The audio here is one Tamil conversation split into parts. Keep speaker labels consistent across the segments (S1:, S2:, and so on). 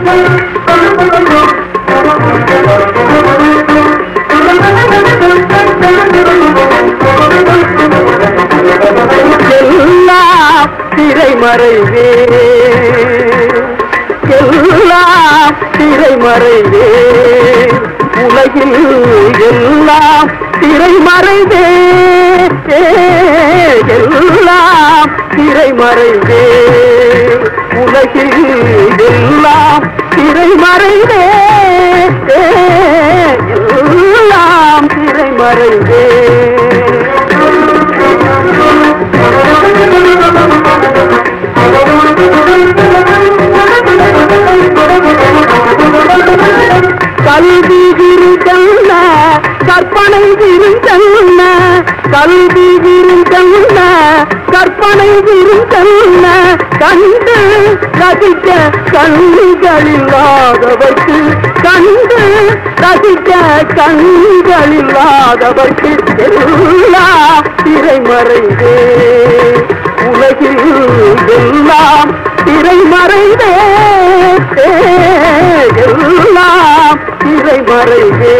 S1: எல்லாம் திரைமறைவே எல்லாம் திரைமறைவே உலகில் எல்லாம் திரைமறைவே எல்லாம் திரைமறைவே உலகில் எல்லாம் திரைமறைவே எல்லாம் திரைமறைவே கல்வி விருந்தல்ல கற்பனை விருந்தல்ல கல்வி விருந்தல்ல கற்பனை விருந்தல்ல கண்டு ரசிக்க கண்களில்லாதவர்க்கு கண்டு ரசிக்க கண்களில்லாதவர்க்கு எல்லாம் திரைமறைவே உலகில் எல்லாம் திரைமறைவே எல்லாம் திரைமறைவே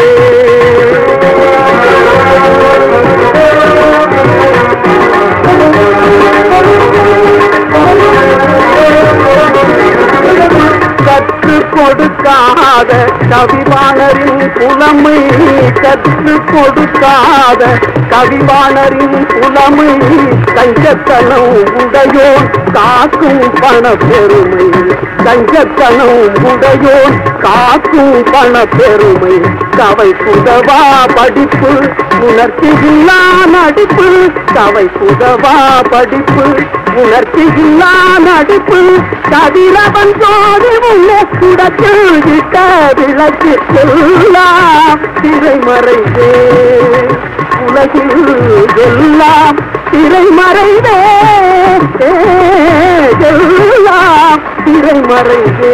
S1: கற்றுக் கொடுக்காத கவிவாணரின் புலமை கற்றுக் கொடுக்காத கவிவாணரின் புலமை கஞ்சத்தனம் உடையோன் காக்கும் பண பெருமை கஞ்சத்தனம் உடையோன் காக்கும் பண பெருமை கவை புதவா படிப்பு உணர்ச்சியில்லா நடிப்பு கவை புதவா படிப்பு உணர்ச்சியில்லா நடிப்பு கதிரவன் சோதி உள்ளே குடத்தில் இட்ட விளக்கு எல்லாம் திரைமறைவே உலகில் எல்லாம் திரைமறைவே எல்லாம் திரைமறைவே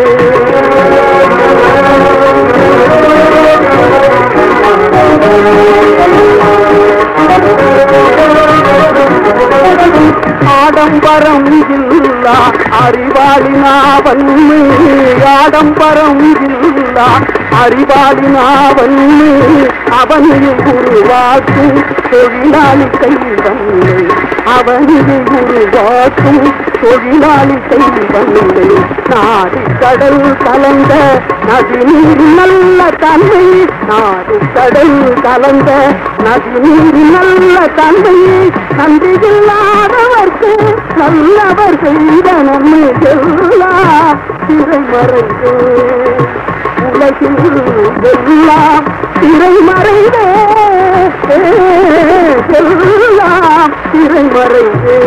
S1: ஆடம்பரம் இல்லா அறிவாளினாவன்மை ஆடம்பரம் இல்லா அறிவாளினாவன்மை அவனையும் உருவாக்கும் தொழிலாளி கைவன்மை அவனையும் உருவாக்கும் தொழிலாளி கைவன்மை நாடு கடல் கலந்த நதிநீர் நல்ல தன்மை நாடு கடல் கலந்த நதிநீர் நல்ல தன்மை நன்றியில்லாதவர்க்கு நல்லவர் செய்த நன்மை எல்லாம் திரைமறைவே உலகில் எல்லாம் திரைமறைவே எல்லாம் திரைமறைவே